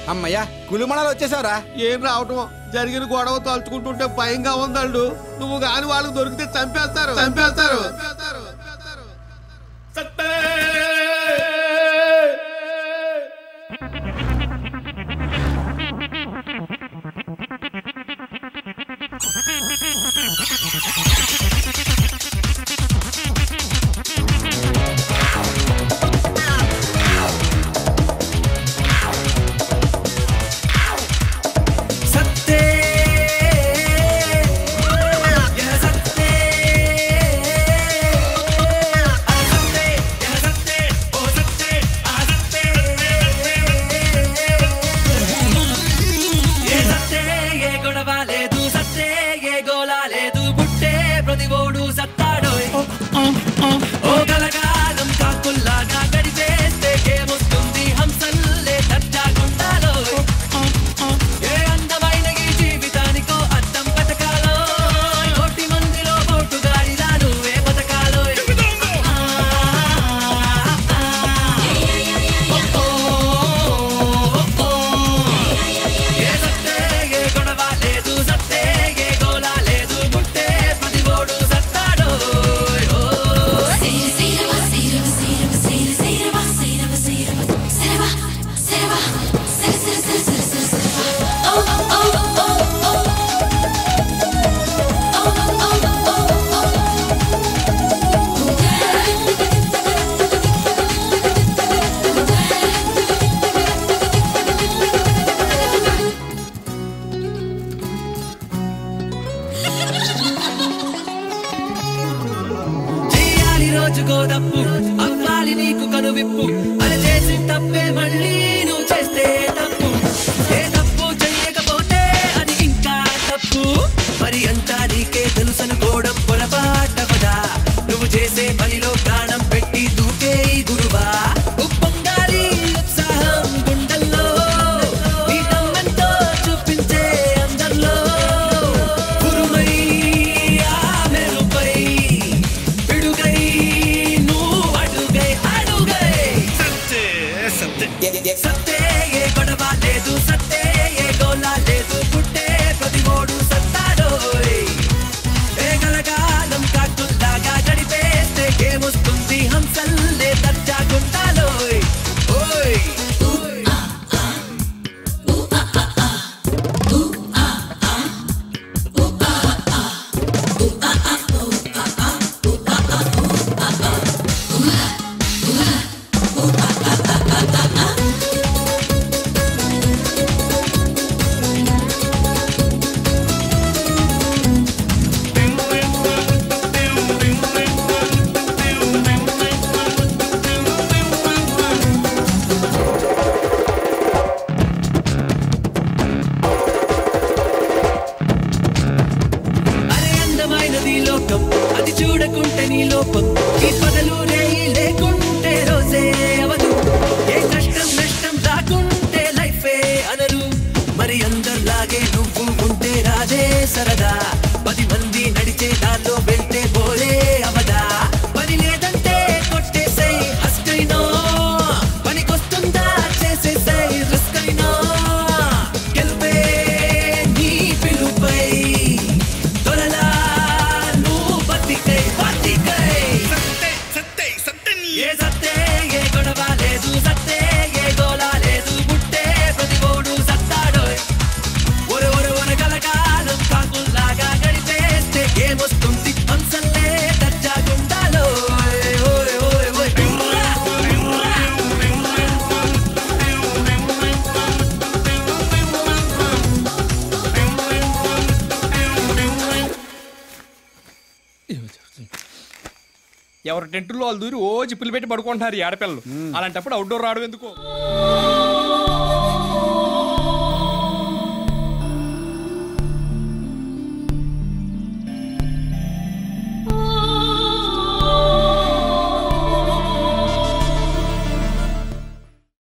అమ్మయ్యా కులిమణాలు వచ్చేసావురా ఏం రావటం జరిగిన గొడవ తలుచుకుంటుంటే భయంగా ఉందండు నువ్వు గాని వాళ్ళకి దొరికితే చంపేస్తారు చంపేస్తారు సత్తే యహ సత్తే ఆ సత్తే యహ సత్తే ఓ సత్తే ఆ సత్తే ఏ సత్తే ఏ గొడవ లేదు సత్తే ఏ గోల లేదు బుట్టే ప్రతివోడు సత్తాడోయ్ ఓ గలగాలం కాకుల్లాగా గడిపేస్తే ఏమొస్తుంది హంసల్లే దర్జాగుండాలోయ్ ఏ అందమైన ఈ జీవితానికో అర్థం పథకాలో కోటి మందిలో పోటు గాడిలా నువ్వే పథకాలో ఏ సత్తే ఏ గొడవ లేదు సత్తే ఏ గోల లేదు పుట్టే ప్రతి ఓడు సత్తాడో చేయాలి రోజుకో తప్పు అవ్వాలి నీకు కనువిప్పు అది చేసి తప్పే మళ్ళీ నువ్వు చేస్తే తప్పు ఏ తప్పు చెయ్యకపోతే అది ఇంకా తప్పు మరి అంతా నీకే తెలుసనుకోవడం పొరపాటవదా నువ్వు చేసే పనిలో ప్రాణం పెట్టి దూకే ఈ గురువా ఉప్పొంగాలి ఉత్సాహం గుండెల్లో నీ దమ్మెంతో చూపించే అందరిలో గురుమై ఆ మెరుపై పిడుగై నువ్వు అడుగై అడుగై సత్తే సత్తే సత్తే ఏ గొడవ లేదు సత్తే ఏ గోల లేదు పుట్టే ప్రతి ఓడు సత్తాడోయ్ ఏ గలగాలం కాకుల్లాగా గడిపేస్తే ఏమొస్తుంది హంసల్లే దర్జా గుండాలోయ్ ఓయ్ అరే అందమైనది లోకం అది చూడకుంటే నీ లోపం ఈ పగలు రేయి లేకుంటే రోజే అవదు ఏ కష్టం నష్టం రాకుంటే లైఫే అనరు మరి అందరిలాగే నువ్వు ఉంటే రాదే సరదా పది మంది నడిచే దారిలో వెళ్తే పోలే అవదా పని లేదంటే కొట్టేసై హస్కైనో పనికొస్తుందా చేసేసై రిస్క్ అయినా గెలుపే నీ పిలుపై దొరలా నువ్వు బతికై బతికై ఏ సత్తే ఏ గొడవ లేదు సత్తే ఏ గోల లేదు పుట్టే ప్రతి ఓడు సత్తాడోయ్ ఒరే ఒరే ఒరే గలగాలం కాకుల్లాగా గడిపేస్తే ఏమొస్తుంది హంసల్లే దర్జా గుండాలో ఓయ్ ఓయ్ ఓయ్ ఎవరి టెంటుల్లో వాళ్ళు దూరి ఓ జిప్పులు పెట్టి పడుకుంటున్నారు ఈ ఆడపిల్లలు అలాంటప్పుడు అవుట్డోర్ రావడం ఎందుకో